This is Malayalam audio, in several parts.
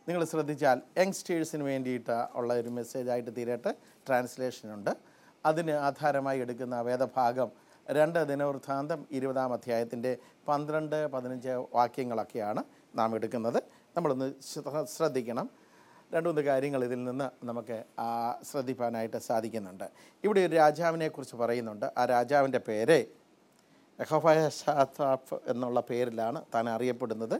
നിങ്ങൾ ശ്രദ്ധിച്ചാൽ യങ്സ്റ്റേഴ്സിന് വേണ്ടിയിട്ട് ഉള്ള ഒരു മെസ്സേജായിട്ട് തീരട്ടെ ട്രാൻസ്ലേഷനുണ്ട് അതിന് ആധാരമായി എടുക്കുന്ന വേദഭാഗം രണ്ട് ദിനവൃത്താന്തം ഇരുപതാം അധ്യായത്തിൻ്റെ പന്ത്രണ്ട് പതിനഞ്ച് വാക്യങ്ങളൊക്കെയാണ് നാം എടുക്കുന്നത് നമ്മളൊന്ന് ശ്ര- ശ്രദ്ധിക്കണം രണ്ട് മൂന്ന് കാര്യങ്ങൾ ഇതിൽ നിന്ന് നമുക്ക് ആ, ശ്രദ്ധിക്കാനായിട്ട് സാധിക്കുന്നുണ്ട് ഇവിടെ ഒരു രാജാവിനെ കുറിച്ച് പറയുന്നുണ്ട് ആ രാജാവിൻ്റെ പേര് യഹോവയ ഷാത്താഫ് എന്നുള്ള പേരിലാണ് താൻ അറിയപ്പെടുന്നത്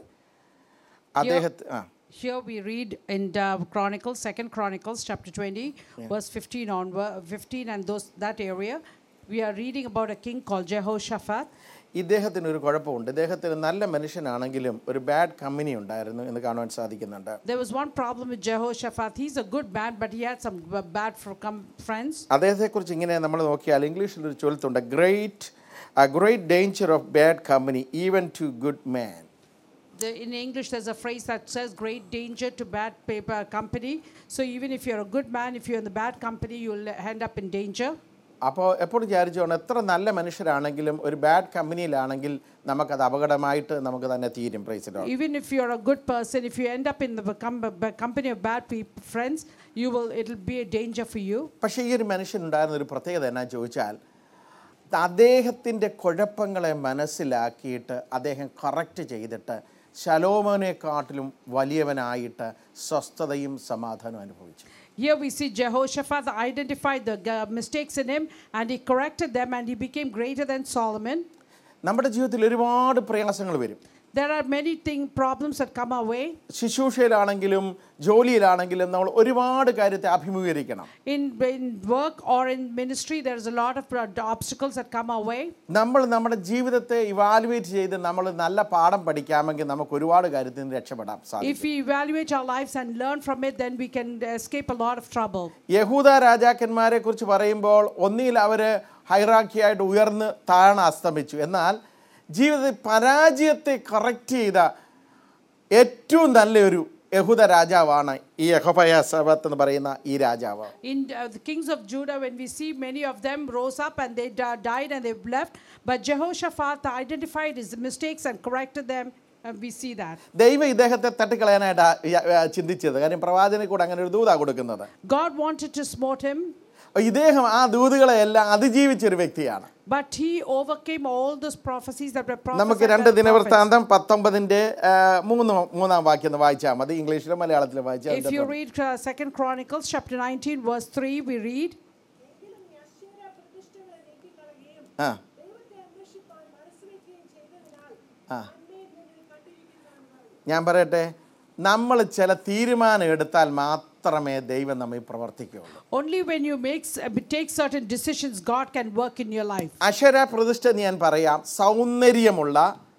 അദ്ദേഹത്തെ ആ Here we read in uh, Chronicles, Second Chronicles, chapter 20, verse 15 on 15, and those that area. We are reading about a king called Jehoshaphat. ഇദ്ദേഹത്തിന് ഒരു കുഴപ്പമുണ്ട് ഇദ്ദേഹത്തിന് നല്ല മനുഷ്യനാണെങ്കിലും ഒരു ബാഡ് കമ്പനി ഉണ്ടായിരുന്നു എന്ന് കാണുവാൻ സാധിക്കുന്നുണ്ട് There was one problem with Jehoshaphat. He's a good man, but he had some b- bad fr- com- friends. അദ്ദേഹത്തെക്കുറിച്ച് ഇങ്ങനെ നമ്മൾ നോക്കിയാൽ ഇംഗ്ലീഷിൽ ഒരു ചൊല്ലുണ്ട് great a great danger of bad company even to good man The, in English, there's a phrase that says great danger to bad paper company. So even if you're a good man, if you're in the bad company, you'll end up in danger. അപ്പോൾ എപ്പോഴും വിചാരിച്ചോണം എത്ര നല്ല മനുഷ്യരാണെങ്കിലും ഒരു ബാഡ് കമ്പനിയിലാണെങ്കിൽ നമുക്കത് അപകടമായിട്ട് നമുക്ക് തന്നെ തീരും പ്രൈസിലോ Even if you're a good person, if you end up in the com- b- company of bad people, friends, you will. It'll be a danger for you. പക്ഷേ ഈ ഒരു മനുഷ്യനുണ്ടായിരുന്ന ഒരു പ്രത്യേകത എന്നാ ചോദിച്ചാൽ അദ്ദേഹത്തിൻ്റെ കുഴപ്പങ്ങളെ മനസ്സിലാക്കിയിട്ട് അദ്ദേഹം കറക്റ്റ് ചെയ്തിട്ട് ശലോമോനെക്കാട്ടിലും വലിയവനായിട്ട് സ്വസ്ഥതയും സമാധാനവും അനുഭവിച്ചു Here we see Jehoshaphat identified the uh, mistakes in him, and he corrected them, and he became greater than Solomon. നമ്മുടെ ജീവിതത്തിൽ ഒരുപാട് പ്രയാസങ്ങൾ വരും There are many thing problems that come our way. ശുശ്രൂഷയിലാണെങ്കിലും ജോലിയിലാണെങ്കിലും നമ്മൾ ഒരുപാട് കാര്യത്തെ അഭിമുഖീകരിക്കണം In, in work or in ministry, there's a lot of uh, obstacles that come our way. നമ്മൾ നമ്മുടെ ജീവിതത്തെ ഇവാലുവേറ്റ് ചെയ്ത് നമ്മൾ നല്ല പാഠം പഠിക്കാമെങ്കിൽ നമുക്ക് ഒരുപാട് കാര്യത്തിൽ നിന്ന് രക്ഷപ്പെടാൻ സാധിക്കും If we evaluate our lives and learn from it, then we can escape a lot of trouble. യഹൂദ രാജാക്കന്മാരെ കുറിച്ച് പറയുമ്പോൾ ഒന്നിൽ അവർ ഹൈറാക്കിയായിട്ട് ഉയർന്ന് താഴെ അസ്തമിച്ചു എന്നാൽ ജീവിതത്തിൽ പരാജയത്തെ കറക്റ്റ് ചെയ്ത ഏറ്റവും നല്ലൊരു യഹൂദ രാജാവാണ് ഈ യഹോബയ സബത്ത് എന്ന് പറയുന്ന ഈ രാജാവ് In uh, the kings of Judah, when we see many of them rose up and they di- died and they've left, but Jehoshaphat identified his mistakes and corrected them. And we see that. ദൈവം ഇദ്ദേഹത്തെ തട്ടിക്കളയാനായിട്ട് ചിന്തിച്ചത് കാര്യം പ്രവാചകനെ കൂടെ അങ്ങനെ ഒരു ദൂത കൊടുക്കുന്നത് God wanted to smote him, ഇദ്ദേഹം ആ ദൂതുകളെ എല്ലാം അതിജീവിച്ച ഒരു വ്യക്തിയാണ് but he overcame all those prophecies that were നമുക്ക് prophesied രണ്ട് by the prophets. ദിനവൃത്താന്തം പത്തൊമ്പതിൻ്റെ ആ, മൂന്ന് മൂന്നാം വാക്യം ഒന്ന് വായിച്ചാൽ മതി ഇംഗ്ലീഷിലും മലയാളത്തിലും വായിച്ചാൽ If you read uh, Second Chronicles chapter 19, verse 3, we read, എങ്കിലും നീ അശ്ശൂര പ്രതിഷ്ഠകളെ നീക്കിക്കളയുകയും ആ ദൈവത്തെ അന്വേഷിപ്പാൻ മനസ്സ് വയ്ക്കുകയും ചെയ്തതിനാൽ ആ. നന്മയെ നിന്നിൽ കണ്ടിരിക്കുന്നു എന്ന് പറഞ്ഞു. ഞാൻ പറയട്ടെ നമ്മൾ ചില തീരുമാനം എടുത്താൽ മാത്രമേ ദൈവം നമ്മിൽ പ്രവർത്തിക്കുകയുള്ളൂ only when you make, s- uh, take certain decisions, God can work in your life. അക്ഷര പ്രതിഷ്ഠ എന്ന് ഞാൻ പറയാം സൗന്ദര്യമുള്ള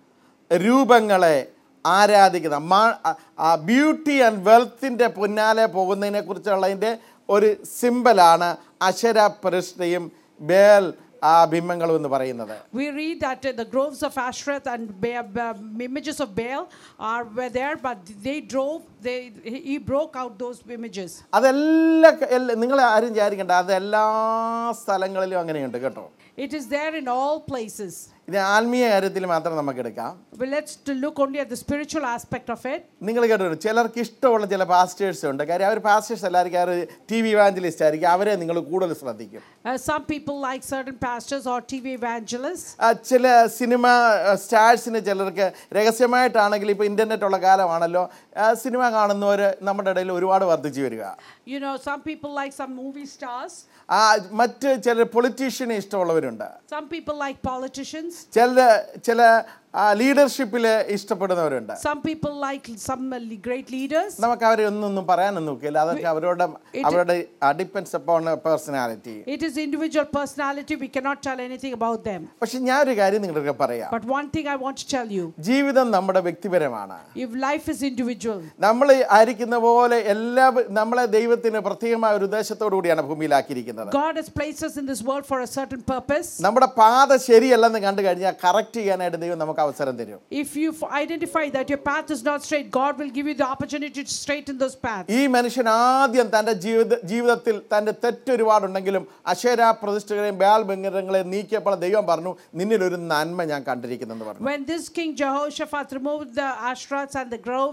രൂപങ്ങളെ ആരാധിക്കുന്ന ബ്യൂട്ടി ആൻഡ് വെൽത്തിൻ്റെ പിന്നാലെ പോകുന്നതിനെ കുറിച്ചുള്ളതിൻ്റെ ഒരു സിമ്പലാണ് അക്ഷര പ്രതിഷ്ഠയും ബേൽ ആ ബിംബങ്ങളും എന്ന് പറയുന്നത് We read that uh, the groves of Ashereth and Ba- Ba- images of Baal are were there, but they drove. They he he broke out those images. അതെല്ലാ എല്ലാ നിങ്ങൾ ആരും വിചാരിക്കണ്ട അത് എല്ലാ സ്ഥലങ്ങളിലും അങ്ങനെയുണ്ട് കേട്ടോ It is there in all places. ഇത് ആത്മീയ കാര്യത്തിൽ മാത്രം നമുക്ക് എടുക്കാം But let's to look only at the spiritual aspect of it. നിങ്ങൾ കേട്ടോ ചിലർക്ക് ഇഷ്ടമുള്ള ചില പാസ്റ്റേഴ്സ് ഉണ്ട് കാര്യം അവർ പാസ്റ്റേഴ്സ് എല്ലാവർക്കും അവർ ടി വി ഇവാഞ്ചലിസ്റ്റ് ആയിരിക്കും അവരെ നിങ്ങൾ കൂടുതൽ ശ്രദ്ധിക്കും Uh, some people like certain pastors or TV evangelists. ആ, ചില സിനിമ സ്റ്റാർസിന് ചിലർക്ക് രഹസ്യമായിട്ടാണെങ്കിൽ ഇപ്പോൾ ഇൻ്റർനെറ്റ് ഉള്ള കാലമാണല്ലോ ആ, സിനിമ കാണുന്നവർ നമ്മുടെ ഇടയിൽ ഒരുപാട് വർദ്ധിച്ചു വരിക You know, some people like some movie stars. ആ മറ്റ് ചില പൊളിറ്റീഷ്യനെ ഇഷ്ടമുള്ളവരുണ്ട് Some people like politicians. ചില ചില ലീഡർഷിപ്പിൽ ഇഷ്ടപ്പെടുന്നവരുണ്ട് Some people like some uh, le- great leaders. നമുക്ക് അവരെ ഒന്നൊന്നും പറയാനൊന്നും നോക്കില്ല അതൊക്കെ അവരുടെ അവരുടെ depends upon personality It is individual personality. We cannot tell anything about them. പക്ഷെ ഞാനൊരു കാര്യം നിങ്ങൾക്ക് പറയാം But one thing I want to tell you ജീവിതം നമ്മുടെ വ്യക്തിപരമാണ് if life is individual, നമ്മൾ ആയിരിക്കുന്ന പോലെ എല്ലാ നമ്മളെ ദൈവത്തിന് പ്രത്യേകമായ ഒരു ഉദ്ദേശത്തോടു കൂടിയാണ് ഭൂമിയിലാക്കിയിരിക്കുന്നത് God has placed us in this world for a certain purpose. നമ്മുടെ പാത ശരിയല്ലെന്ന് കണ്ടു കഴിഞ്ഞാൽ കറക്റ്റ് ചെയ്യാനായിട്ട് ദൈവം നമുക്ക് അവസരം തരും If you f- identify that your path is not straight, God will give you the opportunity to straighten those paths. ഈ മനുഷ്യൻ ആദ്യം തൻ്റെ ജീവിത ജീവിതത്തിൽ തൻ്റെ തെറ്റൊരുപാടുണ്ടെങ്കിലും അശേര പ്രതിഷ്ഠകളെയും ബാൽ ബംഗരങ്ങളെയും നീക്കിയപ്പോൾ ദൈവം പറഞ്ഞു നിന്നിൽ ഒരു നന്മ ഞാൻ കണ്ടിരിക്കുന്നെന്ന് പറഞ്ഞു When this king Jehoshaphat removed the Ashrats and the grove,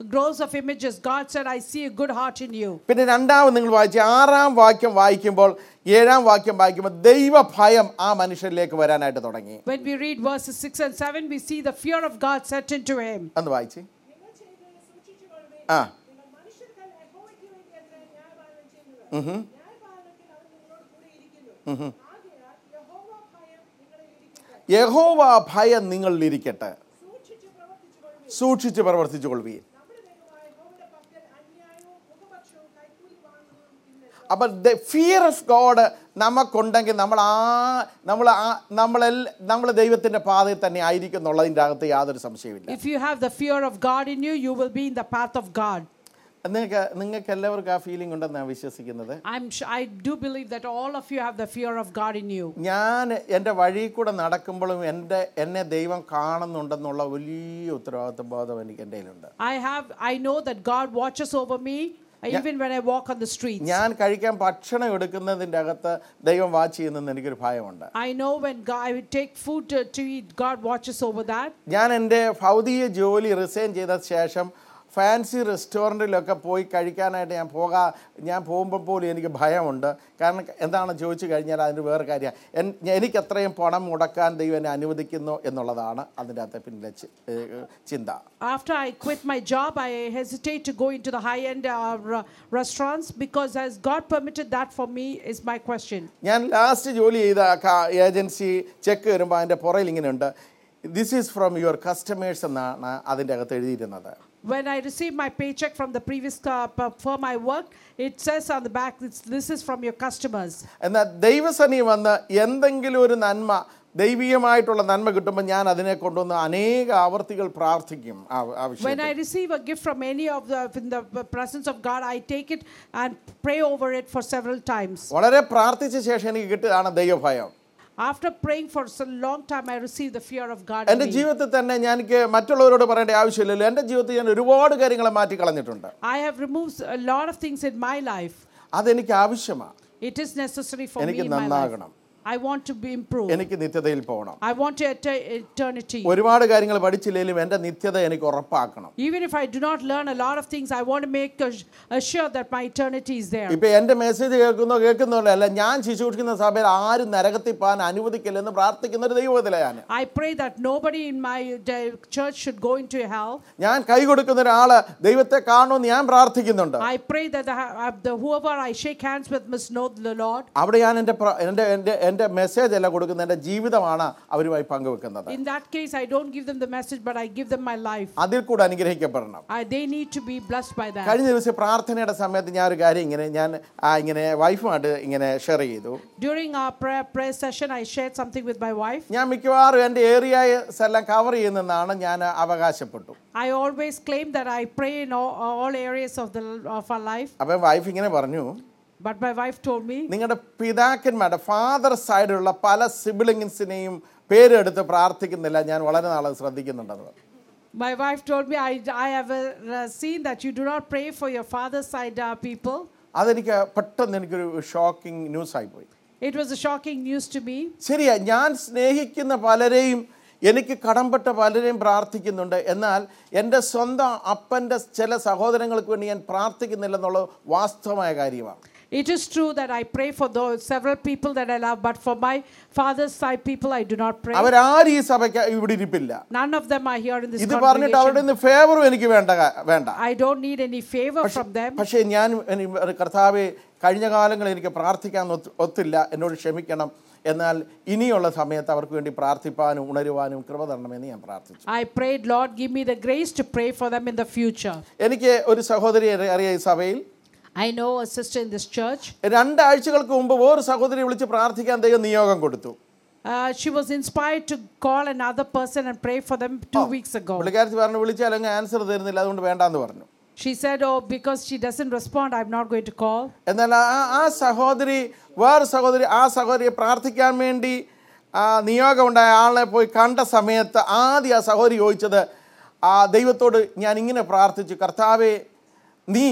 groves of images. God said, I see a good heart in you. പിന്നെ രണ്ടാമത് നിങ്ങൾ വായിച്ച ആറാം വാക്യം വായിക്കുമ്പോൾ ഏഴാം വാക്യം വായിക്കുമ്പോൾ ദൈവഭയം ആ മനുഷ്യരിലേക്ക് വരാനായിട്ട് തുടങ്ങി When we read verses 6 and 7, we see the fear of God set into him. അന്ന് വായിച്ച് നിങ്ങൾ ചെയ്ത് സൂക്ഷിച്ചുകൊള്ളുവിൻ. ആ നിങ്ങൾ മനുഷ്യർക്ക് യഹോവയ്ക്ക് വേണ്ടി അത്രേ ന്യായപാലനം ചെയ്യുന്നത്. ന്യായപാലനത്തിൽ അവൻ നിങ്ങളോട് കൂടെ ഇരിക്കുന്നു. ആകയാൽ യഹോവ ഭയം നിങ്ങളിൽ ഇരിക്കട്ടെ. യഹോവ ഭയം നിങ്ങളിലിരിക്കട്ടെ സൂക്ഷിച്ച് പ്രവർത്തിച്ചുകൊള്ളുവിൻ. സൂക്ഷിച്ച് പ്രവർത്തിച്ചു കൊള്ളുകയും നമ്മുടെ ദൈവമായ യഹോവയുടെ പക്കൽ അന്യായവും മുഖപക്ഷവും കൈക്കൂലി വാങ്ങുന്നതും ഇല്ല. അപ്പം ദ ഫിയർ ഓഫ് ഗോഡ് നമുക്കുണ്ടെങ്കിൽ നമ്മൾ ആ നമ്മൾ ആ നമ്മളെല്ലാം നമ്മൾ ദൈവത്തിൻ്റെ പാതയിൽ തന്നെ ആയിരിക്കും എന്നുള്ളതിൻ്റെ അകത്ത് യാതൊരു സംശയമില്ല If you have the fear of God in you, you will be in the path of God. നിങ്ങൾക്ക് നിങ്ങൾക്ക് എല്ലാവർക്കും ആ ഫീലിംഗ് ഉണ്ടെന്ന് ഞാൻ വിശ്വസിക്കുന്നത് I'm sh- I do believe that all of you have the fear of God in you. ഞാൻ എൻ്റെ വഴിയിൽ കൂടെ നടക്കുമ്പോഴും എൻ്റെ എന്നെ ദൈവം കാണുന്നുണ്ടെന്നുള്ള വലിയ ഉത്തരവാദിത്വ ബോധം എനിക്ക് എൻ്റെ കയ്യിലുണ്ട് I have I know that God watches over me uh, even when I walk on the streets. ഞാൻ കഴിക്കാൻ ഭക്ഷണം എടുക്കുന്നതിൻ്റെ അകത്ത് ദൈവം വാച്ച് ചെയ്യുന്നെന്ന് എനിക്കൊരു ഭയമുണ്ട് I know when God, I would take food to, to eat, God watches over that. ഞാൻ എൻ്റെ ഭൗതിക ജോലി റിസൈൻ ചെയ്ത ശേഷം ഫാൻസി റെസ്റ്റോറൻറ്റിലൊക്കെ പോയി കഴിക്കാനായിട്ട് ഞാൻ പോകാ ഞാൻ പോകുമ്പോൾ പോലും എനിക്ക് ഭയമുണ്ട് കാരണം എന്താണ് ചോദിച്ചു കഴിഞ്ഞാൽ അതിന് വേറെ കാര്യം എൻ എനിക്ക് അത്രയും പണം മുടക്കാൻ ദൈവം എന്നെ അനുവദിക്കുന്നു എന്നുള്ളതാണ് അതിൻ്റെ അകത്തെ പിന്നിലെ ചി- ഏഹ് ചിന്ത After I quit my job, I hesitate to go into the high end uh, re- restaurants because has God permitted that for me is my question. ഞാൻ ലാസ്റ്റ് ജോലി ചെയ്ത ക- ഏജൻസി ചെക്ക് വരുമ്പോൾ അതിൻ്റെ പുറയിൽ ഇങ്ങനെയുണ്ട് this is from your customers എന്നാണ് അതിൻ്റെ അകത്ത് എഴുതിയിരുന്നത് When I received my paycheck from the previous uh, p- firm I worked, it says on the back, it's, this is from your customers. എന്നാൽ ദൈവസനി വന്ന് എന്തെങ്കിലും ഒരു നന്മ ദൈവീയമായിട്ടുള്ള നന്മ കിട്ടുമ്പോൾ ഞാൻ അതിനെ കൊണ്ടുവന്ന് അനേക ആവർത്തികൾ പ്രാർത്ഥിക്കും ആ When ആവശ്യം I receive a gift from any of the, in the presence of God, I take it and pray over it for several times. വളരെ പ്രാർത്ഥിച്ച ശേഷം എനിക്ക് കിട്ടിയതാണ് ദൈവഭയം After praying for a long time, I received the fear of God. in എൻ്റെ me. ജീവിതത്തിൽ തന്നെ ഞാൻ എനിക്ക് മറ്റുള്ളവരോട് പറയേണ്ട ആവശ്യമില്ലല്ലോ എൻ്റെ ജീവിതത്തിൽ ഞാൻ ഒരുപാട് കാര്യങ്ങൾ മാറ്റി കളഞ്ഞിട്ടുണ്ട് I have removed a lot of things in my life. അതെനിക്ക് ആവശ്യമാണ് It is necessary for me എനിക്ക് in my life. നന്നാകണം I want to be improved. എനിക്ക് നിത്യതയിൽ പോകണം I want to enter eternity. ഒരുപാട് കാര്യങ്ങൾ പഠിച്ചില്ലെങ്കിലും എൻ്റെ നിത്യത എനിക്ക് ഉറപ്പാക്കണം Even if I do not learn a lot of things, I want to make ass- assure that my eternity is there. ഇപ്പൊ എൻ്റെ മെസ്സേജ് കേൾക്കുന്നോ കേൾക്കുന്നതല്ല ഞാൻ ശിശുഷിക്കുന്ന സഭയിൽ ആരും നരകത്തിൽ പോകാൻ അനുവദിക്കില്ലെന്ന് പ്രാർത്ഥിക്കുന്ന ഒരു ദൈവത്തിലാണ് ഞാൻ I pray that nobody in my uh, church should go into hell. ഞാൻ കൈ കൊടുക്കുന്ന ഒരാള് ദൈവത്തെ കാണുമെന്ന് ഞാൻ പ്രാർത്ഥിക്കുന്നുണ്ട് I pray that the, uh, the whoever I shake hands with must know the Lord. അവിടെ ഞാൻ എൻ്റെ പ്ര- എൻ്റെ എൻ്റെ എൻ്റെ മെസ്സേജ് അല്ല കൊടുക്കുന്നത് എൻ്റെ ജീവിതമാണ് അവരുമായി പങ്കുവെക്കുന്നത് In that case, I don't give them the message, but I give them my life. അതിൽ കൂടെ അനുഗ്രഹിക്കപ്പെടണം I, they need to be blessed by that. കഴിഞ്ഞ ദിവസം പ്രാർത്ഥനയുടെ സമയത്ത് ഞാൻ ഒരു കാര്യം ഇങ്ങനെ ഞാൻ ആ ഇങ്ങനെ വൈഫുമായിട്ട് ഇങ്ങനെ ഷെയർ ചെയ്തു During our prayer, prayer session, I shared something with my wife. ഞാൻ മിക്കവാറും എൻ്റെ ഏരിയാസ് എല്ലാം കവർ ചെയ്യുന്നെന്നാണ് ഞാൻ അവകാശപ്പെട്ടു I always claim that I pray in all, all areas of, the, of our life, അപ്പം വൈഫ് ഇങ്ങനെ പറഞ്ഞു but my wife told me, നിങ്ങളുടെ പിതാക്കന്മാരുടെ ഫാദർ സൈഡിലുള്ള പല സിബിളിങ്സിനെയും പേരെടുത്ത് പ്രാർത്ഥിക്കുന്നില്ല ഞാൻ വളരെ നാളെ ശ്രദ്ധിക്കുന്നുണ്ടെന്ന് പറഞ്ഞു. My wife told me, I, I have uh, seen that you do not pray for your father's side uh, people. അതെനിക്ക് പെട്ടെന്ന് എനിക്കൊരു ഷോക്കിംഗ് ന്യൂസ് ആയിപ്പോയി It was a shocking news to me. ശരിയാ ഞാൻ സ്നേഹിക്കുന്ന പലരെയും എനിക്ക് കടംപെട്ട പലരെയും പ്രാർത്ഥിക്കുന്നുണ്ട് എന്നാൽ എൻ്റെ സ്വന്തം അപ്പൻ്റെ ചില സഹോദരങ്ങൾക്ക് വേണ്ടി ഞാൻ പ്രാർത്ഥിക്കുന്നില്ലെന്നുള്ളത് വാസ്തവമായ കാര്യമാണ് It is true that I pray for those several people that I love, but for my father's side people, I do not pray. അവരാരും ഈ സഭയ്ക്ക് ഇവിടെ ഇരിപ്പില്ല None of them are here in this ഇത് പറഞ്ഞിട്ട് അവരുടെ congregation. നിന്ന് ഫേവറും എനിക്ക് വേണ്ട ക- വേണ്ട I don't need any favor from them. പക്ഷേ ഞാൻ ഇനി കർത്താവെ കഴിഞ്ഞ കാലങ്ങളിൽ എനിക്ക് പ്രാർത്ഥിക്കാൻ ഒത്ത് ഒത്തില്ല എന്നോട് ക്ഷമിക്കണം എന്നാൽ ഇനിയുള്ള സമയത്ത് അവർക്ക് വേണ്ടി പ്രാർത്ഥിപ്പാനും ഉണരുവാനും കൃപ തരണമെന്ന് ഞാൻ പ്രാർത്ഥിച്ചു I prayed, Lord, give me the grace to pray for them in the future. എനിക്ക് ഒരു സഹോദരി അറി- അറിയാം ഈ സഭയിൽ I know a sister in this church. രണ്ടാഴ്ചകൾക്ക് മുമ്പ് വേറെ സഹോദരി വിളിച്ച് പ്രാർത്ഥിക്കാൻ ദൈവം നിയോഗം കൊടുത്തു Uh, she was inspired to call another person and pray for them two weeks ago. പുള്ളിക്കാരത്തി പറഞ്ഞു വിളിച്ചാൽ അങ്ങ് ആൻസർ തരുന്നില്ല അതുകൊണ്ട് വേണ്ടാന്ന് പറഞ്ഞു She said, Oh, because she doesn't respond, I'm not going to call. എന്നാൽ ആ ആ സഹോദരി വേറെ സഹോദരി ആ സഹോദരിയെ പ്രാർത്ഥിക്കാൻ വേണ്ടി ആ നിയോഗമുണ്ടായ ആളെ പോയി കണ്ട സമയത്ത് ആദ്യം ആ സഹോദരി ചോദിച്ചത് ആ ദൈവത്തോട് ഞാൻ ഇങ്ങനെ പ്രാർത്ഥിച്ചു കർത്താവെ നീ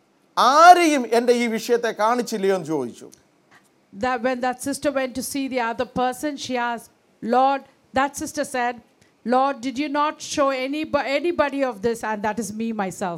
ആരെയും എൻ്റെ ഈ വിഷയത്തെ കാണിച്ചില്ലയോ എന്ന് ചോദിച്ചു That when that sister went to see the other person, she asked, Lord, that sister said, Lord, did you not show any, anybody of this? And that is me, myself.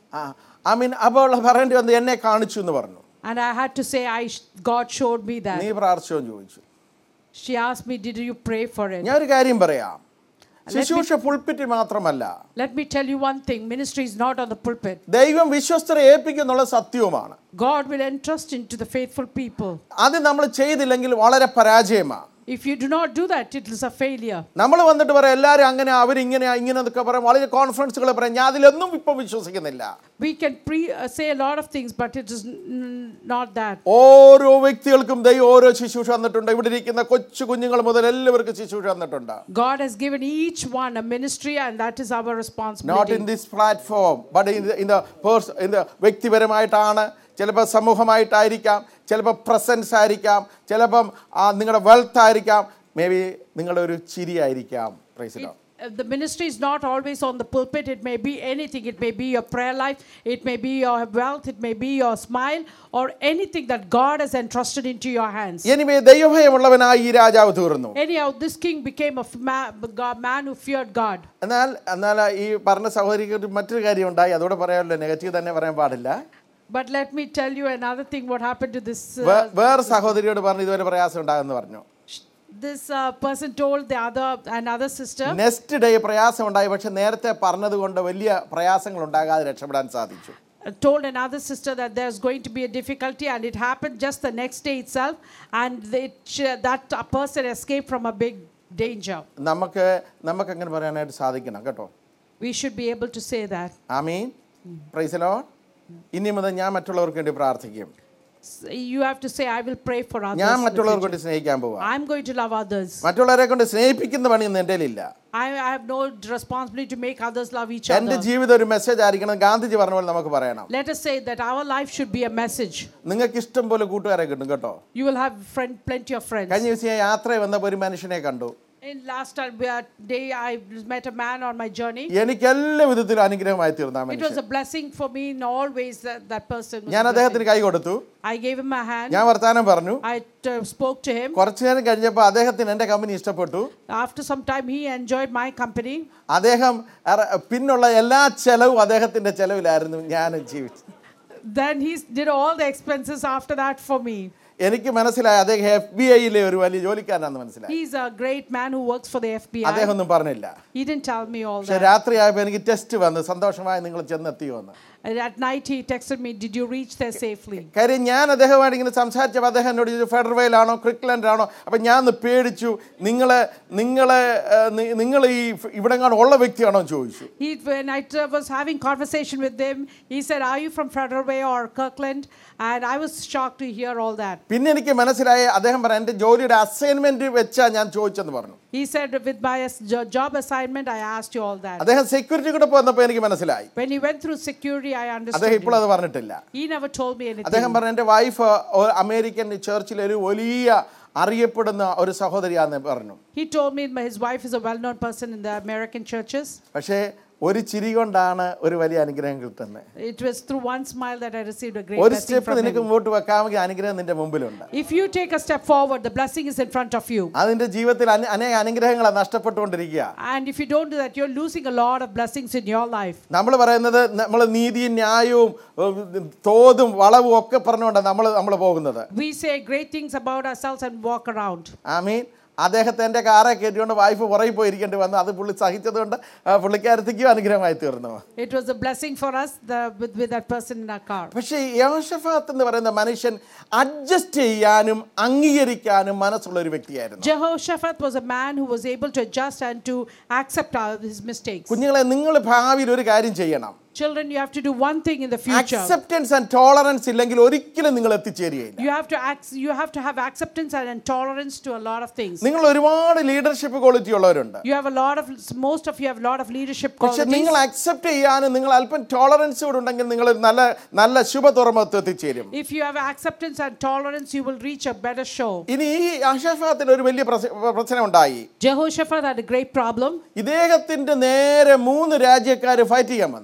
ആ ഐ മീൻ അപ്പോൾ പറയേണ്ടി വന്ന് എന്നെ കാണിച്ചു എന്ന് പറഞ്ഞു And I had to say, I sh- God showed me that. നീ പ്രാർത്ഥിച്ചോ എന്ന് ചോദിച്ചു She asked me, Did you pray for it? ഞാൻ ഒരു കാര്യം പറയാം ശുശ്രൂഷ പുൾപ്പിറ്റ് മാത്രമല്ല Let me tell you one thing ministry is not on the pulpit. ദൈവം വിശ്വസ്തരെ ഏൽപ്പിക്കുന്നുള്ള സത്യവുമാണ് God will entrust into the faithful people. അത് നമ്മൾ ചെയ്തില്ലെങ്കിൽ വളരെ പരാജയമാണ് If you do not do that, it is a failure. നമ്മൾ വന്നിട്ട് പറയാം എല്ലാവരും അങ്ങനെ അവരിങ്ങനെ ഇങ്ങനെ എന്നൊക്കെ പറയും വളരെ കോൺഫിഡൻസുകൾ പറയാം ഞാൻ അതിലൊന്നും ഇപ്പം വിശ്വസിക്കുന്നില്ല We can pre uh, say a lot of things, but it is n- not that. ഓരോ വ്യക്തികൾക്കും ദൈവം ഓരോ ശുശ്രൂഷ തന്നിട്ടുണ്ട് ഇവിടെ ഇരിക്കുന്ന കൊച്ചു കുഞ്ഞുങ്ങൾ മുതൽ എല്ലാവർക്കും ശുശ്രൂഷ തന്നിട്ടുണ്ട് God has given each one a ministry, and that is our not responsibility. In this platform but in in the purse in the വ്യക്തിപരമായിട്ടാണ് ചിലപ്പോൾ സമൂഹമായിട്ടായിരിക്കാം ചിലപ്പോൾ പ്രസൻസ് ആയിരിക്കാം ചിലപ്പം ആ, നിങ്ങളുടെ വെൽത്ത് ആയിരിക്കാം മേ ബി നിങ്ങളുടെ ഒരു ചിരി ആയിരിക്കാം പ്രൈസിലോ Uh, the ministry is not always on the pulpit. It may be anything. It may be your prayer life. It may be your wealth. It may be your smile or anything that God has entrusted into your hands. Anyway ദൈവഭയമുള്ളവനായി ഈ രാജാവ് തീർന്നു Anyhow, this king became a f- ma- God, man who feared God. എന്നാൽ എന്നാൽ ഈ പറഞ്ഞ സഹോദരിക്ക് മറ്റൊരു കാര്യം ഉണ്ടായി അതോടെ പറയാമല്ലോ നെഗറ്റീവ് തന്നെ പറയാൻ പാടില്ല But let me tell you another thing what happened to this. Uh, വേ- വേറെ സഹോദരിയോട് പറഞ്ഞു ഇതുവരെ പ്രയാസം ഉണ്ടാകുമെന്ന് പറഞ്ഞു sh- this uh, person told the other another sister next day പ്രയാസം ഉണ്ടായി പക്ഷെ നേരത്തെ പറഞ്ഞതുകൊണ്ട് വലിയ പ്രയാസങ്ങൾ ഉണ്ടാകാതെ രക്ഷപ്പെടാൻ സാധിച്ചു uh, told another sister that there's going to be a difficulty and it happened just the next day itself and it, sh- that uh, person escaped from a big danger നമുക്ക് നമുക്ക് അങ്ങനെ പറയാനായിട്ട് സാധിക്കണം കേട്ടോ we should be able to say that ആമീൻ പ്രൈസലോ ഇനി മുതൽ ഞാൻ മറ്റുള്ളവർക്ക് വേണ്ടി പ്രാർത്ഥിക്കും S- you have to say i will pray for others ഞാൻ in the മറ്റുള്ളവർക്ക് future. വേണ്ടി സ്നേഹിക്കാൻ പോവാ i'm going to love others മറ്റുള്ളവരെ കൊണ്ട് സ്നേഹിപ്പിക്കുന്ന പണിയൊന്നും എൻ്റെ ഇല്ല I, I have no responsibility to make others love each എൻ്റെ other ജീവിതം ഒരു മെസ്സേജ് ആയിരിക്കണം ഗാന്ധിജി പറഞ്ഞ പോലെ നമുക്ക് പറയണം let us say that our life should be a message നിങ്ങൾക്ക് ഇഷ്ടം പോലെ കൂട്ടുകാരെ കിട്ടും കേട്ടോ you will have friend, plenty of friends കഴിഞ്ഞ ദിവസം ഞാൻ യാത്ര വന്നപ്പോൾ ഒരു മനുഷ്യനെ കണ്ടു in last time, uh, day i met a man on my journey എനിക്ക് എല്ലാ വിധത്തിലും അനുഗ്രഹമായി തീർന്ന ആ It was മനുഷ്യൻ a blessing for me in all ways that that person was. ഞാൻ a blessing. അദ്ദേഹത്തിന് കൈ കൊടുത്തു I gave him a hand. ഞാൻ വർത്താനം പറഞ്ഞു I uh, spoke to him. കുറച്ചു നേരം കഴിഞ്ഞപ്പോൾ അദ്ദേഹത്തിന് എൻ്റെ കമ്പനി ഇഷ്ടപ്പെട്ടു After some time, he enjoyed my company. അദ്ദേഹം അറ- പിന്നുള്ള എല്ലാ ചെലവും അദ്ദേഹത്തിൻ്റെ ചെലവിലായിരുന്നു ഞാൻ ജീവിച്ചത് Then he s- did all the expenses after that for me. എനിക്ക് മനസ്സിലായി അദ്ദേഹം എഫ് ബി ഐയിലെ ഒരു വലിയ ജോലിക്കാരനാണെന്ന് മനസ്സിലായി He's a great man who works for the അദ്ദേഹം FBI. ഒന്നും പറഞ്ഞില്ല He didn't tell me all പക്ഷെ that. രാത്രിയായപ്പോൾ എനിക്ക് ടെസ്റ്റ് വന്ന് സന്തോഷമായി നിങ്ങൾ ചെന്നെത്തിയോ എന്ന് And at night, he texted me, Did you reach there safely? കാര്യം ഞാൻ അദ്ദേഹമായിട്ട് ഇങ്ങനെ സംസാരിച്ചപ്പോൾ അദ്ദേഹം എന്നോട് ചോദിച്ചു ഫെഡറൽവേലാണോ ക്രിക്ലൻഡാണോ അപ്പം ഞാൻ ഒന്ന് പേടിച്ചു നിങ്ങൾ നിങ്ങൾ നിങ്ങൾ ഈ ഇവിടെ ഉള്ള വ്യക്തിയാണോ എന്ന് ചോദിച്ചു He, when I uh, was having conversation with him, he said, Are you from Federal Way or Kirkland? And I was shocked to hear all that. പിന്നെ എനിക്ക് മനസ്സിലായി അദ്ദേഹം പറയാം എൻ്റെ ജോലിയുടെ അസൈൻമെൻറ്റ് വെച്ചാ ഞാൻ ചോദിച്ചെന്ന് പറഞ്ഞു He said, With my as- jo- job assignment, I asked you all that. അദ്ദേഹം സെക്യൂരിറ്റി കൂടെ വന്നപ്പോൾ എനിക്ക് മനസ്സിലായി When he went through security, I അദ്ദേഹം understood. ഇപ്പോൾ him. അത് പറഞ്ഞിട്ടില്ല He never told me അദ്ദേഹം anything. പറഞ്ഞു എൻ്റെ വൈഫ് അമേരിക്കൻ ചർച്ചിലെ ഒരു വലിയ അറിയപ്പെടുന്ന ഒരു സഹോദരിയാന്ന് പറഞ്ഞു He told me my- his wife is a well known person in the American churches. പക്ഷേ ഒരു ചിരി കൊണ്ടാണ് ഒരു വലിയ അനുഗ്രഹം കിട്ടുന്നത് It was through one smile that I received a great ഒരു blessing സ്റ്റെപ്പ് from നിനക്ക് him. മുമ്പോട്ട് വെക്കാമെങ്കിൽ അനുഗ്രഹം നിന്റെ മുമ്പിലുണ്ട് If you take a step forward, the blessing is in front of you. അതിന്റെ ജീവിതത്തിൽ അന- അനേക അനുഗ്രഹങ്ങളാണ് നഷ്ടപ്പെട്ടുകൊണ്ടിരിക്കുക And if you don't do that, you're losing a lot of blessings in your life. നമ്മൾ പറയുന്നത് നമ്മൾ നീതിയും ന്യായവും ഏഹ്, തോതും വളവും ഒക്കെ പറഞ്ഞുകൊണ്ടാണ് നമ്മൾ നമ്മൾ പോകുന്നത് We say great things about ourselves and walk around. I mean അദ്ദേഹത്തെ എൻ്റെ കാറെ കയറ്റിക്കൊണ്ട് വൈഫ് പുറകെ പോയിരിക്കേണ്ടി വന്നു അത് പുള്ളി സഹിച്ചതുകൊണ്ട് ആ പുള്ളിക്കാരത്തേക്കും അനുഗ്രഹമായി തീർന്നു It was a blessing for us the, with, with that person in our car. പക്ഷേ യോഷഫാത്ത് എന്ന് പറയുന്ന മനുഷ്യൻ അഡ്ജസ്റ്റ് ചെയ്യാനും അംഗീകരിക്കാനും മനസ്സുള്ള ഒരു വ്യക്തിയായിരുന്നു Jehoshaphat was a man who was able to adjust and to accept our, his mistakes. കുഞ്ഞുങ്ങളെ നിങ്ങൾ ഭാവിയിൽ ഒരു കാര്യം ചെയ്യണം Children, you have to do one thing in the future. Acceptance and tolerance ഇല്ലെങ്കിൽ ഒരിക്കലും നിങ്ങൾ എത്തിച്ചേരുകയില്ല You have to act, you have to have acceptance and tolerance to a lot of things. നിങ്ങൾ ഒരുപാട് ലീഡർഷിപ്പ് ക്വാളിറ്റി ഉള്ളവരുണ്ട് You have a lot of most of you have a lot of leadership പക്ഷെ qualities. നിങ്ങൾ അക്സെപ്റ്റ് ചെയ്യാനും നിങ്ങൾ അല്പം ടോളറൻസ് കൂടെ ഉണ്ടെങ്കിൽ നിങ്ങൾ ഒരു നല്ല നല്ല ശുഭ തുറമത്ത് എത്തിച്ചേരും If you have acceptance and tolerance, you will reach a better show. ഇനി ഈ അഷഫാത്തിന് ഒരു വലിയ പ്രശ- പ്രശ്നം ഉണ്ടായി Jehoshaphat had a great problem. ഇദ്ദേഹത്തിന്റെ നേരെ മൂന്ന് രാജ്യക്കാർ ഫൈറ്റ് ചെയ്യാൻ വന്നു Uh,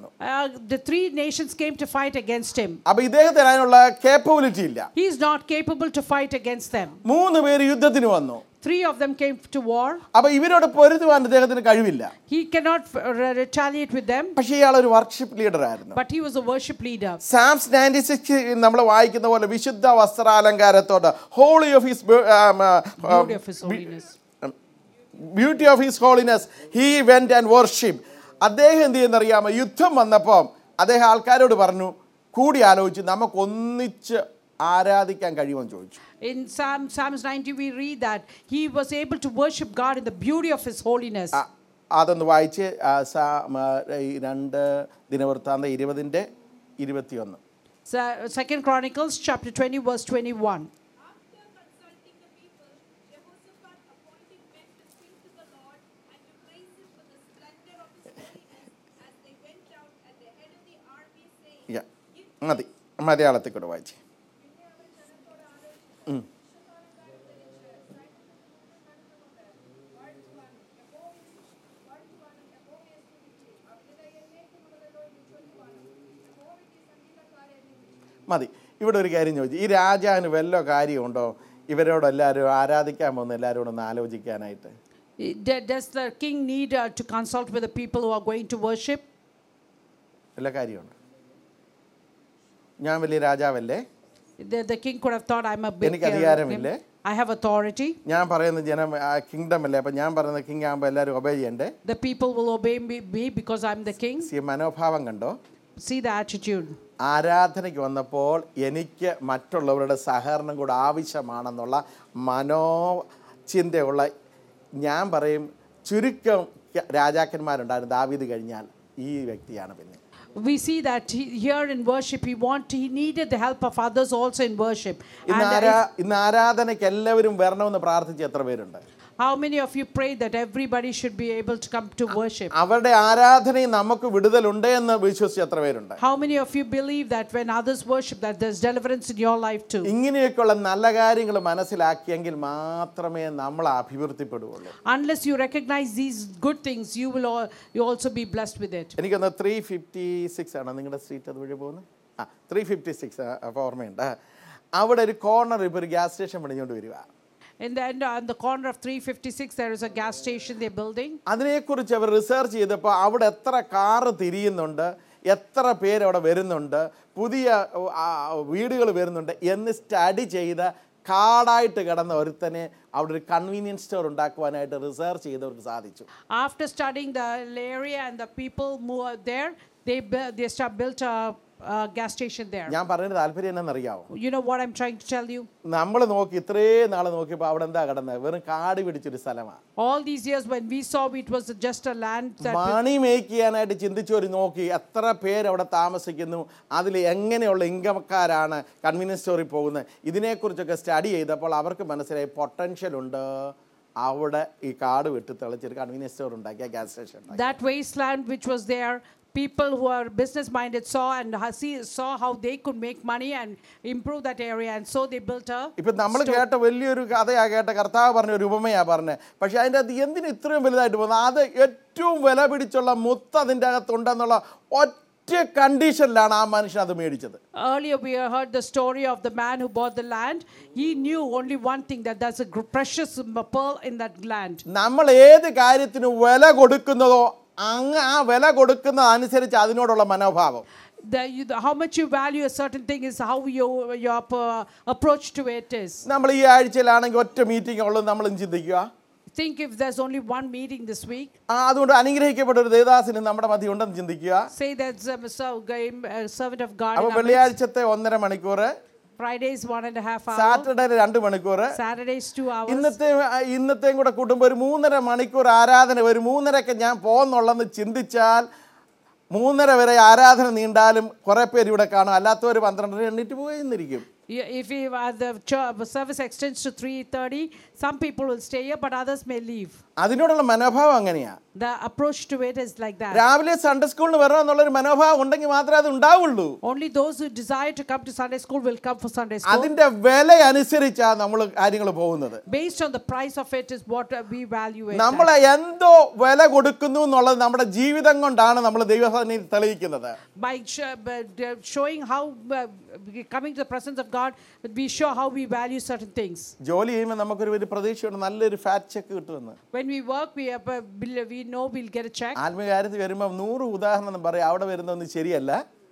uh, the three nations came to fight against him. അപ്പൊ ഇദ്ദേഹത്തിന് അതിനുള്ള കേപ്പബിലിറ്റി ഇല്ല He is not capable to fight against them. മൂന്ന് പേര് യുദ്ധത്തിന് വന്നു Three of them came to war. അപ്പൊ ഇവരോട് പൊരുതുവാൻ ഇദ്ദേഹത്തിന് കഴിവില്ല He cannot uh, re- retaliate with them, പക്ഷേ ഇയാൾ ഒരു വർഷിപ്പ് ലീഡർ ആയിരുന്നു but he was a worship leader. Psalms ninety six നമ്മൾ വായിക്കുന്ന പോലെ വിശുദ്ധ വസ്ത്രാലങ്കാരത്തോട് holy of his Beauty of his holiness. Beauty of his holiness he went and worship അദ്ദേഹം എന്ത് ചെയ്യുന്നറിയാമോ യുദ്ധം വന്നപ്പോൾ അദ്ദേഹം ആൾക്കാരോട് പറഞ്ഞു കൂടി ആലോചിച്ച് നമുക്ക് ഒന്നിച്ച് ആരാധിക്കാൻ കഴിയുമെന്ന് ചോദിച്ചു In Psalm, Psalms 90, we read that he was able to worship God in the beauty of his holiness. ആ, അതൊന്ന് വായിച്ച് ആ, സാ- മ, ഈ രണ്ട് ദിനവൃത്താന്ത ഇരുപതിൻ്റെ ഇരുപത്തിയൊന്ന് So, Second Chronicles chapter 20, verse 21. After consulting the people, Jehoshaphat appointed men to sing to the Lord and to praise him for the splendor of his holiness as they went out at the head of the army, saying, യാ, മതി മലയാളത്തിൽ കൂടെ വായിച്ച് പിന്നെ അവൻ ജനത്തോട് ആലോചിച്ചു വാഴ്ത്തുവാനും യഹോവയെ വാഴ്ത്തുവാനും യഹോവയെ സ്തുതിച്ച് അവിടുത്തെ എന്നേക്കുമുള്ളതല്ലോ എന്ന് ചൊല്ലുവാനും യഹോവയ്ക്ക് സംഗീതക്കാരെ നിയമിച്ചു മതി ഇവിടെ ഒരു കാര്യം ചോദിച്ചു ഈ രാജാവിന് വല്ല കാര്യമുണ്ടോ ഇവരോട് എല്ലാവരും ആരാധിക്കാൻ പോകുന്ന എല്ലാവരോടും ഒന്ന് ആലോചിക്കാനായിട്ട് D- Does the king need uh, to consult with the people who are going to worship? വല്ല കാര്യമുണ്ട് ഞാൻ വലിയ രാജാവല്ലേ The, the king could have thought, I'm a big എനിക്ക് uh, അധികാരമില്ലേ? I have authority. ഞാൻ പറയുന്ന ജനം കിങ്ഡം അല്ലേ അപ്പം ഞാൻ പറയുന്ന കിങ് ആകുമ്പോൾ എല്ലാവരും ഒബേ ചെയ്യണ്ടേ The people will obey me, me because I'm the king. ഈ മനോഭാവം കണ്ടോ See the attitude. ആരാധനയ്ക്ക് വന്നപ്പോൾ എനിക്ക് മറ്റുള്ളവരുടെ സഹകരണം കൂടെ ആവശ്യമാണെന്നുള്ള മനോ ചിന്തയുള്ള ഞാൻ പറയും ചുരുക്കം രാജാക്കന്മാരുണ്ടായിരുന്നു ദാവീദ് കഴിഞ്ഞാൽ ഈ വ്യക്തിയാണ് പിന്നെ We see that he, here in worship, he want he needed the help of others also in worship. ഇന്ന് And ആരാ ഇന്ന് ആരാധനയ്ക്ക് എല്ലാവരും വരണമെന്ന് പ്രാർത്ഥിച്ച് എത്ര പേരുണ്ട് how many of you pray that everybody should be able to come to worship? അവരുടെ ആരാധനയിൽ നമുക്ക് വിടുതലുണ്ട് എന്ന് വിശ്വസിച്ച് എത്ര പേരുണ്ട് How many of you believe that when others worship, that there's deliverance in your life too? ഇങ്ങനെയൊക്കെയുള്ള നല്ല കാര്യങ്ങൾ മനസ്സിലാക്കിയെങ്കിൽ മാത്രമേ നമ്മൾ അഭിവൃദ്ധിപ്പെടുകയുള്ളൂ Unless you recognize these good things, you will all, you also be blessed with it. എനിക്കൊന്ന് ത്രീ ഫിഫ്റ്റി സിക്സ് ആണ് നിങ്ങളുടെ സ്ട്രീറ്റ് അതുവഴി പോകുന്നത് ആ ത്രീ ഫിഫ്റ്റി സിക്സ് ഓർമ്മയുണ്ട് അവിടെ ഒരു കോർണർ ഇപ്പോൾ ഒരു ഗ്യാസ് സ്റ്റേഷൻ പണിഞ്ഞുകൊണ്ട് വരിക In the end, on the corner of 356, there is a gas station they're building. അതിനെക്കുറിച്ച് അവർ റിസർച്ച് ചെയ്തപ്പോൾ അവിടെ എത്ര കാറ് തിരിയുന്നുണ്ട് എത്ര പേര് അവിടെ വരുന്നുണ്ട് പുതിയ വീടുകൾ വരുന്നുണ്ട് എന്ന് സ്റ്റഡി ചെയ്ത് കാടായിട്ട് കിടന്ന ഒരുത്തനെ അവിടെ ഒരു കൺവീനിയൻസ് സ്റ്റോർ ഉണ്ടാക്കുവാനായിട്ട് റിസർച്ച് ചെയ്തവർക്ക് സാധിച്ചു After studying the area and the people who are there, they, bu- they start built a, a gas station there. ഞാൻ പറയുന്നത് താല്പര്യം എന്നറിയാമോ You know what I'm trying to tell you? നമ്മൾ നോക്കി ഇത്രയും നാൾ നോക്കിയപ്പോൾ അവിടെ എന്താ കിടന്നത് വെറും കാട് പിടിച്ചൊരു സ്ഥലമാണ് All these years when we saw it was just a land that money make ചെയ്യാനായിട്ട് ചിന്തിച്ചവർ നോക്കി എത്ര പേര് അവിടെ താമസിക്കുന്നു അതിൽ എങ്ങനെയുള്ള ഇൻകംകാരാണ് കൺവീനിയൻസ് സ്റ്റോറിൽ പോകുന്നത് ഇതിനെക്കുറിച്ചൊക്കെ സ്റ്റഡി ചെയ്തപ്പോൾ അവർക്ക് മനസ്സിലായി പൊട്ടൻഷ്യൽ ഉണ്ട് അവിടെ ഈ കാട് വെട്ടി തെളിച്ചൊരു കൺവീനിയൻസ് സ്റ്റോർ ഉണ്ടാക്കിയ ഗ്യാസ് സ്റ്റേഷൻ ഉണ്ടാക്കി that wasteland which was there people who are business minded saw and ha- see, saw how they could make money and improve that area and so they built a ഇപ്പം നമ്മൾ കേട്ട വലിയൊരു കഥയാ കേട്ട കർത്താവ് പറഞ്ഞ ഒരു ഉപമയാ പറഞ്ഞത് പക്ഷെ അതിൻ്റെ അത് എന്തിന് ഇത്രയും വലുതായിട്ട് പോകുന്നത് അത് ഏറ്റവും വില പിടിച്ചുള്ള മുത്ത് അതിൻ്റെ അകത്തുണ്ടെന്നുള്ള ഒറ്റ കണ്ടീഷനിലാണ് ആ മനുഷ്യൻ അത് മേടിച്ചത് earlier we heard the story of the man who bought the land he knew only one thing that there's a gr- precious m- pearl in that land നമ്മൾ ഏത് കാര്യത്തിന് വില കൊടുക്കുന്നതോ അങ്ങ് ആ വില കൊടുക്കുന്നത് അനുസരിച്ച് അതിനോടുള്ള മനോഭാവം the, you, the, how much you value a certain thing is how you, your uh, approach to it is നമ്മൾ ഈ ആഴ്ചയിലാണെങ്കിൽ ഒറ്റ മീറ്റിംഗ് ഉള്ളത് നമ്മളും ചിന്തിക്കുക think if there's only one meeting this week ആ അതുകൊണ്ട് അനുഗ്രഹിക്കപ്പെട്ട ഒരു ദേവദാസിന് നമ്മുടെ മധ്യ ഉണ്ടെന്ന് ചിന്തിക്കുക say there's a, ser- game- a servant of god അപ്പോൾ in our midst. വെള്ളിയാഴ്ചത്തെ ഒന്നര മണിക്കൂർ fridays one and a half hour Saturday രണ്ട് മണിക്കൂർ saturdays two hours ഇന്നത്തെ ഇന്നത്തെയും കൂടെ കൂട്ടുമ്പോൾ ഒരു മൂന്നര മണിക്കൂർ ആരാധന ഒരു മൂന്നരക്ക് ഞാൻ പോകുന്നുള്ളെന്ന് ചിന്തിച്ചാൽ മൂന്നര വരെ ആരാധന നീണ്ടാലും കുറേ പേര് ഇവിടെ കാണും അല്ലാത്തവർ പന്ത്രണ്ടര എണ്ണീറ്റ് പോയിരിക്കും Yeah, if you, uh, the church, service extends to 3.30 some people will stay here but others may leave അതിനോടുള്ള മനോഭാവം അങ്ങനെയാ The approach to it is like that. രാവിലെ സൺഡേ സ്കൂളിന് വരണം എന്നുള്ളൊരു മനോഭാവം ഉണ്ടെങ്കിൽ മാത്രമേ അത് ഉണ്ടാവുള്ളൂ Only those who desire to come to Sunday school will come for Sunday school. അതിന്റെ വില അനുസരിച്ചാണ് നമ്മൾ കാര്യങ്ങൾ പോകുന്നത് Based on the price of it is what uh, we value it. നമ്മൾ at. എന്തോ വില കൊടുക്കുന്നു എന്നുള്ളത് നമ്മുടെ ജീവിതം കൊണ്ടാണ് നമ്മൾ ദൈവസന്നിധി തെളിയിക്കുന്നത് By sh- by, uh, showing how, uh, coming to the presence of God, we show how we value certain things. ജോലി ചെയ്യുമ്പോൾ നമുക്കൊരു വലിയ പ്രതീക്ഷയുണ്ട് നല്ലൊരു ഫാറ്റ് ചെക്ക് കിട്ടുമെന്ന് When we work, we, have, uh, bel- we know we'll get a check. ആത്മീയകാര്യത്തിൽ വരുമ്പോൾ നൂറ് ഉദാഹരണം പറയാം അവിടെ വരുന്നൊന്നും ശരിയല്ല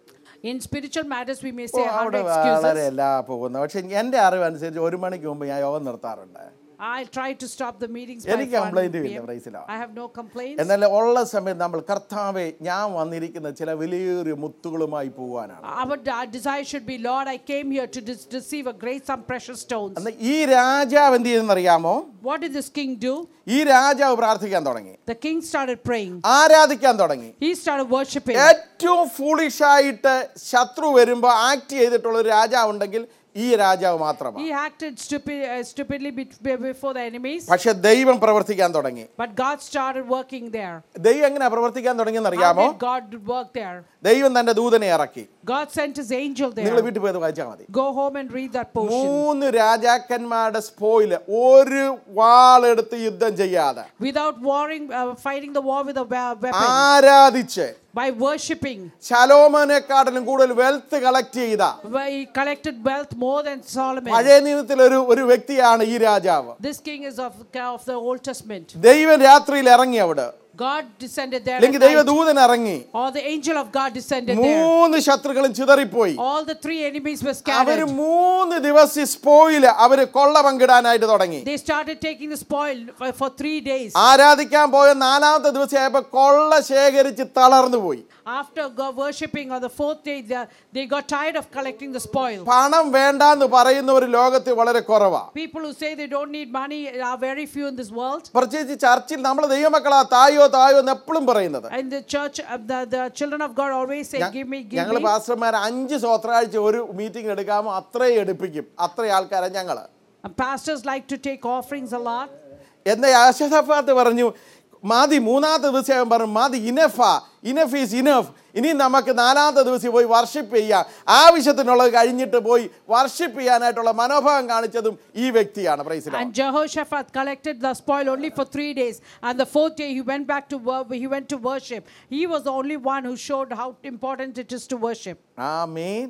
In spiritual matters, we may oh, say അവിടെ 100 excuses. വളരെ എല്ലാ പോകുന്നത് പക്ഷെ എൻ്റെ അറിവ് അനുസരിച്ച് ഒരു മണിക്ക് മുമ്പ് ഞാൻ യോഗം നിർത്താറുണ്ട് I'll try to stop the meetings by എനിക്ക് 1 complaint ഇല്ല, PM. praise the Lord. I have no complaints. എന്നാൽ ഉള്ള സമയത്ത് നമ്മൾ കർത്താവെ ഞാൻ വന്നിരിക്കുന്ന ചില വലിയൊരു മുത്തുകളുമായി പോകാനാണ് Our de- desire should be, Lord, I came here to dis- receive a great some precious stones. എന്നാൽ ഈ രാജാവ് എന്ത് ചെയ്തെന്നറിയാമോ What did this king do? ഈ രാജാവ് പ്രാർത്ഥിക്കാൻ തുടങ്ങി The king started praying. ആരാധിക്കാൻ തുടങ്ങി He started worshiping. ഏറ്റവും ഫൂളിഷായിട്ട് ശത്രു വരുമ്പോൾ ആക്ട് ചെയ്തിട്ടുള്ള ഒരു രാജാവ് ഉണ്ടെങ്കിൽ ഈ രാജാവ് മാത്രമാണ് He acted stupid, uh, stupidly be- be- before the enemies, പക്ഷെ ദൈവം പ്രവർത്തിക്കാൻ തുടങ്ങി but God started working there. ദൈവം എങ്ങനെയാ പ്രവർത്തിക്കാൻ തുടങ്ങിയെന്ന് How അറിയാമോ did God work there? ദൈവം തന്റെ ദൂതനെ ഇറക്കി God sent his angel നിങ്ങൾ there. വീട്ടിൽ പോയത് വായിച്ചാൽ മതി Go home and read that portion. മൂന്ന് രാജാക്കന്മാരുടെ സ്പോയില് ഒരു വാളെടുത്ത് യുദ്ധം ചെയ്യാതെ Without warring, uh, fighting the war with a we- weapon, ആരാധിച്ച് by worshipping, ശലോമനെക്കാട്ടിലും കൂടുതൽ വെൽത്ത് കളക്ട് ചെയ്ത where he collected wealth more than Solomon. പഴയ നിയമത്തിലെ ഒരു ഒരു വ്യക്തിയാണ് ഈ രാജാവ് This king is of, of the Old Testament. ദൈവം രാത്രിയിൽ ഇറങ്ങി അവിടെ God descended there. അല്ലെങ്കിൽ at night. ദൈവദൂതൻ ഇറങ്ങി Or the angel of God descended there. മൂന്ന് ശത്രുക്കളും ചിതറിപ്പോയി All the three enemies were അവര് scattered. മൂന്ന് ദിവസം സ്പോയില് അവര് കൊള്ള പങ്കിടാനായിട്ട് തുടങ്ങി They started taking the spoil for, for three days. ആരാധിക്കാൻ പോയ നാലാമത്തെ ദിവസം ആയപ്പോ കൊള്ള ശേഖരിച്ച് തളർന്നു പോയി After go- worshipping on the fourth day, they, they got tired of collecting the spoil. പണം വേണ്ടാന്ന് പറയുന്നവർ ലോകത്തിൽ വളരെ കുറവാ People who say they don't need money are very few in this world. പ്രത്യേകിച്ച് ചർച്ചിൽ നമ്മൾ ദൈവമക്കളാ തായോ തായോ എന്ന് എപ്പോഴും പറയുന്നത് In the church, uh, the, the children of God always say, Give me, give ഞങ്ങൾ me. പാസ്റ്റർമാർ അഞ്ച് സ്വത്രാഴ്ച ഒരു മീറ്റിംഗ് എടുക്കാമോ അത്രയും എടുപ്പിക്കും അത്രയും ആൾക്കാരെ ഞങ്ങള് And pastors like to take offerings a lot. എന്ന യാശഫാത്ത് പറഞ്ഞു മതി മൂന്നാമത്തെ ദിവസം അവൻ പറഞ്ഞു മതി ഇനഫാ ഇനഫ് ഈസ് ഇനഫ് ഇനി നമുക്ക് നാലാമത്തെ ദിവസം പോയി വർഷിപ്പ് ചെയ്യാം ആവശ്യത്തിനുള്ളത് കഴിഞ്ഞിട്ട് പോയി വർഷിപ്പ് ചെയ്യാനായിട്ടുള്ള മനോഭാവം കാണിച്ചതും ഈ വ്യക്തിയാണ് പ്രൈസില And Jehoshaphat collected the spoil only for three days. And the fourth day, he went back to wor- he went to worship. He was the only one who showed how important it is to worship. ആ മീൻ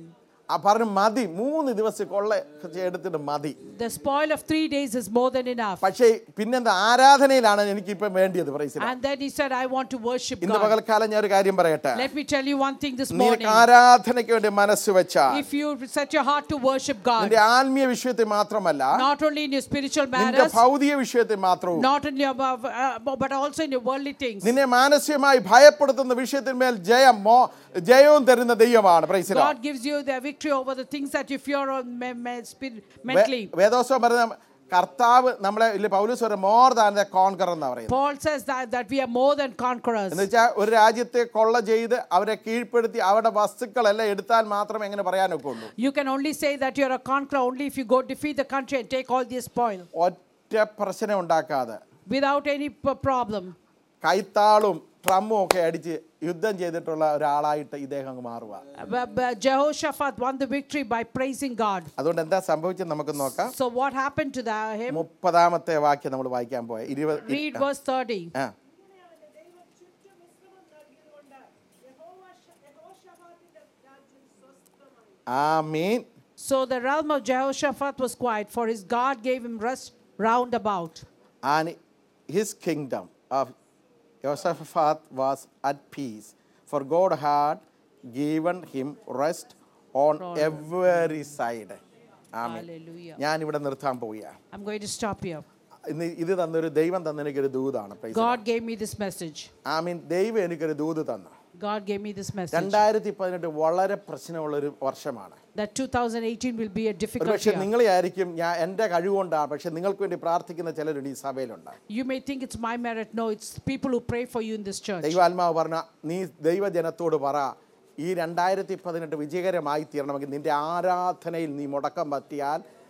ആ പറഞ്ഞു മതി മൂന്ന് ദിവസം കൊള്ള എടുത്തിട്ട് മതി The spoil of three days is more than enough. പക്ഷേ പിന്നെന്താ ആരാധനയിലാണ് എനിക്കിപ്പം വേണ്ടിയത് പ്രൈസില And then he said, I want to worship ഇന്ന് God. പകൽക്കാലം ഞാൻ ഒരു കാര്യം പറയട്ടെ Let me tell you one thing this നിനക്ക് morning. ആരാധനയ്ക്ക് വേണ്ടി മനസ്സ് വെച്ചാൽ If you set your heart to worship God, നിന്റെ ആത്മീയ വിഷയത്തിൽ മാത്രമല്ല not only in your spiritual നിന്റെ matters, ഭൗതിക വിഷയത്തിൽ മാത്രവും not only above, uh, but also in your worldly things. നിന്നെ മാനസികമായി ഭയപ്പെടുത്തുന്ന വിഷയത്തിന്മേൽ ജയം മോ ജയവും തരുന്ന ദൈവമാണ് പ്രൈസില God gives you the victory over the things that you fear on me- me- spirit- mentally. വേദോത്സവം പറഞ്ഞ കർത്താവ് നമ്മളെ ഇല്ല പൗലൂസ് പറയും മോർ ദാൻ ദ കോൺകർ എന്ന് പറയുന്നത് Paul says that, that we are more than conquerors. എന്ന് വെച്ചാൽ ഒരു രാജ്യത്തെ കൊള്ള ചെയ്ത് അവരെ കീഴ്പ്പെടുത്തി അവരുടെ വസ്തുക്കളെല്ലാം എടുത്താൽ മാത്രമേ എങ്ങനെ പറയാനൊക്കെ ഉള്ളൂ You can only say that you're a conqueror only if you go defeat the country and take all this spoil ഒറ്റ പ്രശ്നം ഉണ്ടാക്കാതെ without any p- problem. കൈത്താളും ട്രമ്മും ഒക്കെ അടിച്ച് യുദ്ധം ചെയ്തിട്ടുള്ള ഒരാളായിട്ട് ഇദ്ദേഹം അങ്ങ് മാറുക But- but Jehoshaphat won the victory by praising God. അതുകൊണ്ട് എന്താ സംഭവിച്ചത് നമുക്ക് നോക്കാം So what happened to that, him? മുപ്പതാമത്തെ വാക്യം നമ്മൾ വായിക്കാൻ പോയ ഇരുപത് Read verse 30. ആ അങ്ങനെ അവന്റെ ദൈവം ചുറ്റും വിശ്രമം നൽകിയതുകൊണ്ട് യഹോവ യഹോശാഫാത്തിന്റെ രാജ്യം സ്വസ്ഥമായി ആ മീൻ So the realm of Jehoshaphat was quiet, for his God gave him rest round about. and his kingdom of Jehoshaphat was at peace, for God had given him rest on every side. Amen Hallelujah. ഞാൻ ഇവിടെ നിർത്താൻ പോവുക I'm going to stop here. ഇന്ന് ഇത് തന്നൊരു ദൈവം തന്ന എനിക്കൊരു ദൂതാണ് praise the Lord. God gave me this message. ആമീൻ ദൈവം എനിക്കൊരു ദൂത് തന്നു God gave me this message. രണ്ടായിരത്തി പതിനെട്ട് വളരെ പ്രശ്നമുള്ളൊരു വർഷമാണ് That 2018 will be a difficult ഒരുപക്ഷെ year. നിങ്ങളെ ആയിരിക്കും ഞാൻ എൻ്റെ കഴിവുകൊണ്ടാണ് പക്ഷെ നിങ്ങൾക്ക് വേണ്ടി പ്രാർത്ഥിക്കുന്ന ചിലരുണ്ട് ഈ സഭയിലുണ്ട് You may think it's my merit. No, it's people who pray for you in this church. ദൈവാത്മാവ് പറഞ്ഞ നീ ദൈവജനത്തോട് പറ ഈ രണ്ടായിരത്തി പതിനെട്ട് വിജയകരമായി തീരണമെങ്കിൽ നിന്റെ ആരാധനയിൽ നീ മുടക്കം പറ്റിയാൽ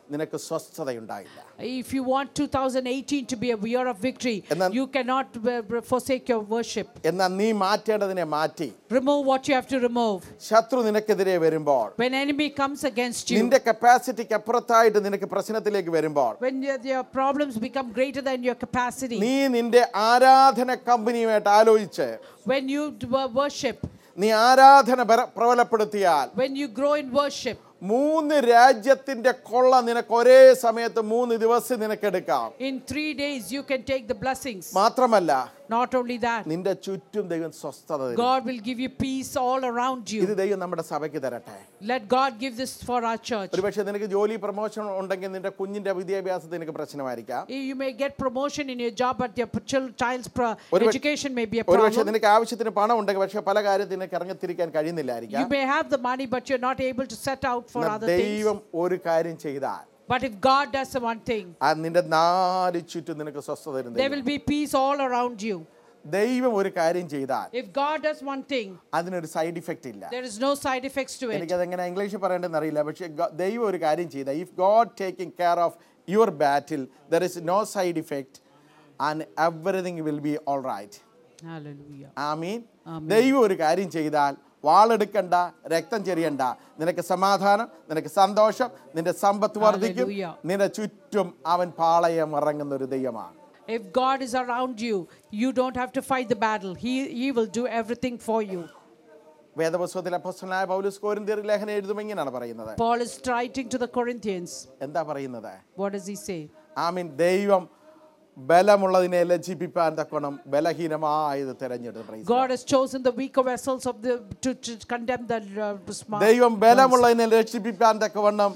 നിനക്ക് സ്വസ്ഥതയുണ്ടായില്ല If you want 2018 to be a year of victory, എന്നാൽ- you cannot uh, forsake your worship. എന്നാൽ നീ മാറ്റേണ്ടതിനെ മാറ്റി Remove what you have to remove. ശത്രു നിനക്കെതിരെ വരുമ്പോൾ When enemy comes against you, നിന്റെ കപ്പാസിറ്റിക്ക് അപ്പുറത്തായിട്ട് നിനക്ക് പ്രശ്നത്തിലേക്ക് വരുമ്പോൾ when your, your problems become greater than your capacity, നീ നിന്റെ ആരാധന കമ്പനിയുമായിട്ട് ആലോചിച്ച് when you d- wo- worship, നീ ആരാധന ബര- പ്രബലപ്പെടുത്തിയാൽ when you grow in worship, മൂന്ന് രാജ്യത്തിന്റെ കൊള്ള നിനക്ക് ഒരേ സമയത്ത് മൂന്ന് ദിവസം നിനക്ക് എടുക്കാം in three days you can take the blessings. മാത്രമല്ല Not only that, നിന്റെ ചുറ്റും ദൈവം സ്വസ്ഥത തരും. God will give you peace all around ഇത് you. ദൈവം നമ്മുടെ സഭയ്ക്ക് തരട്ടെ Let God give this for our church. ഒരുപക്ഷെ നിനക്ക് ജോലി പ്രൊമോഷൻ ഉണ്ടെങ്കിൽ നിന്റെ കുഞ്ഞിന്റെ വിദ്യാഭ്യാസത്തിന് നിനക്ക് പ്രശ്നമായിരിക്കാം You may get promotion in your job, but your chil- child's pro- ഒരു- education may be a ഒരുപക്ഷെ problem. നിനക്ക് ആവശ്യത്തിന് പണം ഉണ്ടെങ്കിൽ പക്ഷെ പല കാര്യത്തിൽ നിനക്ക് ഇറങ്ങിത്തിരിക്കാൻ You കഴിയുന്നില്ലായിരിക്കാം may have the money, but you're not able to set out for എന്നാൽ other things. ദൈവം ഒരു കാര്യം ചെയ്താൽ But if God does the one thing, ആ നിന്റെ നാല് ചുറ്റും നിനക്ക് സ്വസ്ഥത തരും there ദൈവം. will be peace all around you. ദൈവം ഒരു കാര്യം ചെയ്താൽ If God does one thing, അതിനൊരു സൈഡ് ഇഫക്റ്റ് ഇല്ല there is no side effects to it. എനിക്കത് എങ്ങനെ ഇംഗ്ലീഷിൽ പറയേണ്ടതെന്ന് അറിയില്ല പക്ഷേ ഗ- ദൈവം ഒരു കാര്യം ചെയ്ത if God taking care of your battle there is no side effect and everything will be all right Hallelujah. ആമീൻ ദൈവം ഒരു കാര്യം ചെയ്താൽ വാളെടുക്കണ്ട രക്തം ചെറിയണ്ട നിനക്ക് സമാധാനം നിനക്ക് സന്തോഷം നിന്റെ സമ്പത്ത് വർദ്ധിക്കും Hallelujah. നിന്റെ ചുറ്റും അവൻ പാളയം ഇറങ്ങുന്ന ഒരു ദൈവമാണ് If God is around you, you don't have to fight the battle. He, he will do everything for you. വേദപുസ്തകത്തിൽ അപ്പോസ്തലനായ പൗലോസ് കോരിന്ത്യർ ലേഖനം എഴുതുമ്പോൾ ഇങ്ങനെയാണ് പറയുന്നത് Paul is writing to the Corinthians. എന്താ പറയുന്നത് What does he say? ആമീൻ ദൈവം ബലമുള്ളതിനെ ലജ്ജിപ്പിപ്പാൻ തക്കണം ബലഹീനമായത് തിരഞ്ഞെടുത്ത് praise the God has chosen the weaker vessels of the to, to condemn the uh, smart. ദൈവം ബലമുള്ളതിനെ രക്ഷിപ്പിക്കാൻ തക്കവണ്ണം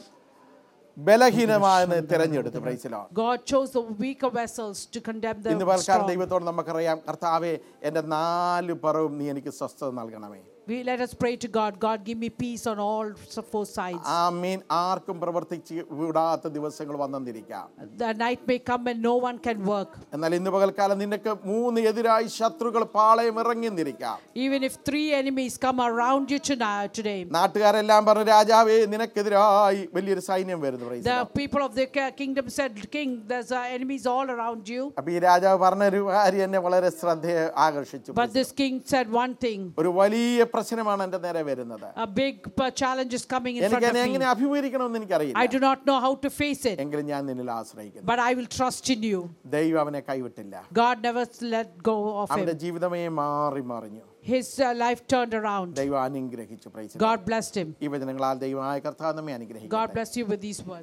ബലഹീനമായെന്ന് തിരഞ്ഞെടുത്ത് പ്രൈസിലോ God chose the weaker vessels to condemn the ഇന്ന് പൽക്കാലം strong. ദൈവത്തോട് നമുക്കറിയാം കർത്താവെ എൻ്റെ നാല് പറവും നീ എനിക്ക് സ്വസ്ഥത നൽകണമേ We let us pray to God. God, give me peace on all s- four sides. ആ മീൻ ആർക്കും പ്രവർത്തിച്ച് വിടാത്ത ദിവസങ്ങൾ വന്നെന്നിരിക്കാം The night may come when no one can work. എന്നാൽ ഇന്ന് പകൽക്കാലം നിനക്ക് മൂന്ന് എതിരായി ശത്രുക്കൾ പാളയം ഇറങ്ങിന്നിരിക്കാം Even if three enemies come around you tonight, today, നാട്ടുകാരെല്ലാം പറഞ്ഞു രാജാവേ നിനക്കെതിരായി വലിയൊരു സൈന്യം വരുന്നു praise the the Lord." people of the ki- kingdom said, King, there's uh, enemies all around you. അപ്പൊ ഈ രാജാവ് പറഞ്ഞൊരു കാര്യം എന്നെ വളരെ ശ്രദ്ധയെ ആകർഷിച്ചു But this king said one thing ഒരു വലിയ പ്രശ്നമാണ് എൻ്റെ നേരെ വരുന്നത് a big uh, challenge is coming in എനിക്ക് front അതിനെ of എങ്ങനെ me. അഭിമുഖീകരിക്കണമെന്ന് I എനിക്കറിയില്ല do not know how to face it, എങ്കിലും ഞാൻ നിന്നിൽ ആശ്രയിക്കുന്നു but I will trust in you. ദൈവം അവനെ കൈവിട്ടില്ല God never let go of അവന്റെ him. ജീവിതമേ മാറി മറിഞ്ഞു His uh, life turned around. ദൈവം അനുഗ്രഹിച്ചു പ്രൈസ് God blessed him. ഈ വചനങ്ങളാൽ ദൈവമായ കർത്താവ് നമ്മെ അനുഗ്രഹിക്കും God bless you with these words.